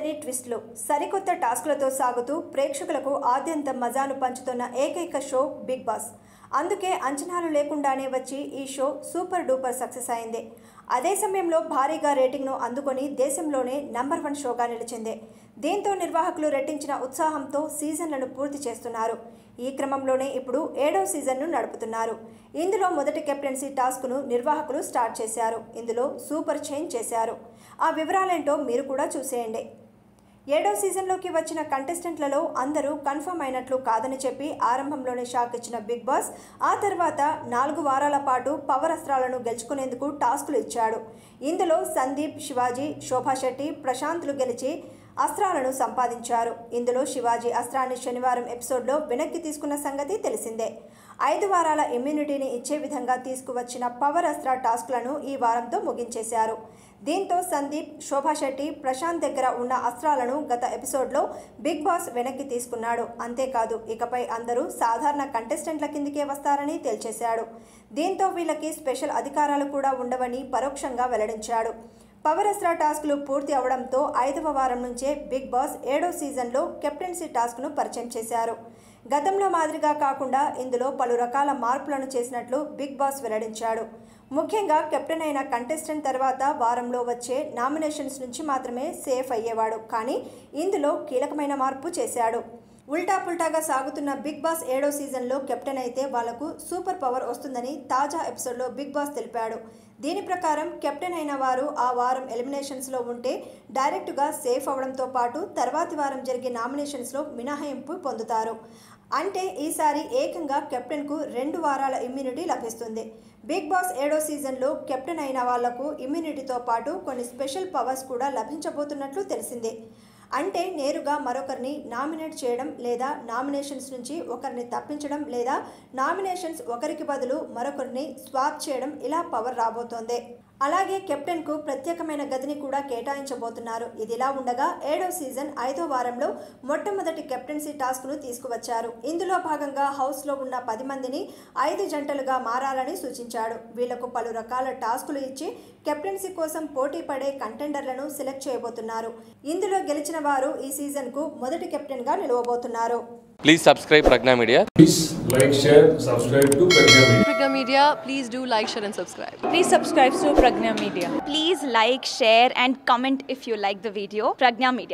లేని ట్విస్టులు సరికొత్త టాస్క్లతో సాగుతూ ప్రేక్షకులకు ఆద్యంత మజాను పంచుతున్న ఏకైక షో బిగ్ బాస్ అందుకే అంచనాలు లేకుండానే వచ్చి ఈ షో సూపర్ డూపర్ సక్సెస్ అయింది అదే సమయంలో భారీగా రేటింగ్ను అందుకొని దేశంలోనే నంబర్ వన్ షోగా నిలిచింది దీంతో నిర్వాహకులు రెట్టించిన ఉత్సాహంతో సీజన్లను పూర్తి చేస్తున్నారు ఈ క్రమంలోనే ఇప్పుడు ఏడో సీజన్ను నడుపుతున్నారు ఇందులో మొదటి కెప్టెన్సీ టాస్క్ను నిర్వాహకులు స్టార్ట్ చేశారు ఇందులో సూపర్ చేంజ్ చేశారు ఆ వివరాలేంటో మీరు కూడా చూసేయండి ఏడో సీజన్లోకి వచ్చిన కంటెస్టెంట్లలో అందరూ కన్ఫర్మ్ అయినట్లు కాదని చెప్పి ఆరంభంలోనే షాక్ ఇచ్చిన బిగ్ బాస్ ఆ తర్వాత నాలుగు వారాల పాటు పవర్ అస్త్రాలను గెలుచుకునేందుకు టాస్కులు ఇచ్చాడు ఇందులో సందీప్ శివాజీ శోభా శెట్టి ప్రశాంత్లు గెలిచి అస్త్రాలను సంపాదించారు ఇందులో శివాజీ అస్త్రాన్ని శనివారం ఎపిసోడ్లో వెనక్కి తీసుకున్న సంగతి తెలిసిందే ఐదు వారాల ఇమ్యూనిటీని ఇచ్చే విధంగా తీసుకువచ్చిన పవర్ అస్త్ర టాస్క్లను ఈ వారంతో ముగించేశారు దీంతో సందీప్ శోభా శెట్టి ప్రశాంత్ దగ్గర ఉన్న అస్త్రాలను గత ఎపిసోడ్లో బిగ్ బాస్ వెనక్కి తీసుకున్నాడు అంతేకాదు ఇకపై అందరూ సాధారణ కంటెస్టెంట్ల కిందికే వస్తారని తేల్చేశాడు దీంతో వీళ్ళకి స్పెషల్ అధికారాలు కూడా ఉండవని పరోక్షంగా వెల్లడించాడు పవర్ అస్త్ర టాస్క్లు పూర్తి అవడంతో ఐదవ వారం నుంచే బిగ్ బాస్ ఏడో సీజన్లో కెప్టెన్సీ టాస్క్ను పరిచయం చేశారు గతంలో మాదిరిగా కాకుండా ఇందులో పలు రకాల మార్పులను చేసినట్లు బిగ్ బాస్ వెల్లడించాడు ముఖ్యంగా కెప్టెన్ అయిన కంటెస్టెంట్ తర్వాత వారంలో వచ్చే నామినేషన్స్ నుంచి మాత్రమే సేఫ్ అయ్యేవాడు కానీ ఇందులో కీలకమైన మార్పు చేశాడు ఉల్టా పుల్టాగా సాగుతున్న బిగ్ బాస్ ఏడో సీజన్లో కెప్టెన్ అయితే వాళ్లకు సూపర్ పవర్ వస్తుందని తాజా ఎపిసోడ్లో బిగ్ బాస్ తెలిపాడు దీని ప్రకారం కెప్టెన్ అయిన వారు ఆ వారం ఎలిమినేషన్స్లో ఉంటే డైరెక్ట్గా సేఫ్ అవడంతో పాటు తర్వాతి వారం జరిగే నామినేషన్స్లో మినహాయింపు పొందుతారు అంటే ఈసారి ఏకంగా కెప్టెన్కు రెండు వారాల ఇమ్యూనిటీ లభిస్తుంది బిగ్ బాస్ ఏడో సీజన్లో కెప్టెన్ అయిన వాళ్లకు ఇమ్యూనిటీతో పాటు కొన్ని స్పెషల్ పవర్స్ కూడా లభించబోతున్నట్లు తెలిసిందే అంటే నేరుగా మరొకరిని నామినేట్ చేయడం లేదా నామినేషన్స్ నుంచి ఒకరిని తప్పించడం లేదా నామినేషన్స్ ఒకరికి బదులు మరొకరిని స్వాప్ చేయడం ఇలా పవర్ రాబోతోంది అలాగే కెప్టెన్కు ప్రత్యేకమైన గదిని కూడా కేటాయించబోతున్నారు ఇదిలా ఉండగా ఏడో సీజన్ ఐదో వారంలో మొట్టమొదటి కెప్టెన్సీ టాస్క్ను తీసుకువచ్చారు ఇందులో భాగంగా హౌస్లో ఉన్న పది మందిని ఐదు జంటలుగా మారాలని సూచించాడు వీళ్లకు పలు రకాల టాస్కులు ఇచ్చి కెప్టెన్సీ కోసం పోటీ పడే కంటెండర్లను సెలెక్ట్ చేయబోతున్నారు ఇందులో గెలిచిన వారు ఈ సీజన్కు మొదటి కెప్టెన్గా నిలవబోతున్నారు Please subscribe Pragna Media. Please like, share, subscribe to Pragya Media. Pragya Media, please do like, share, and subscribe. Please subscribe to Pragna Media. Please like, share, and comment if you like the video. Pragna Media.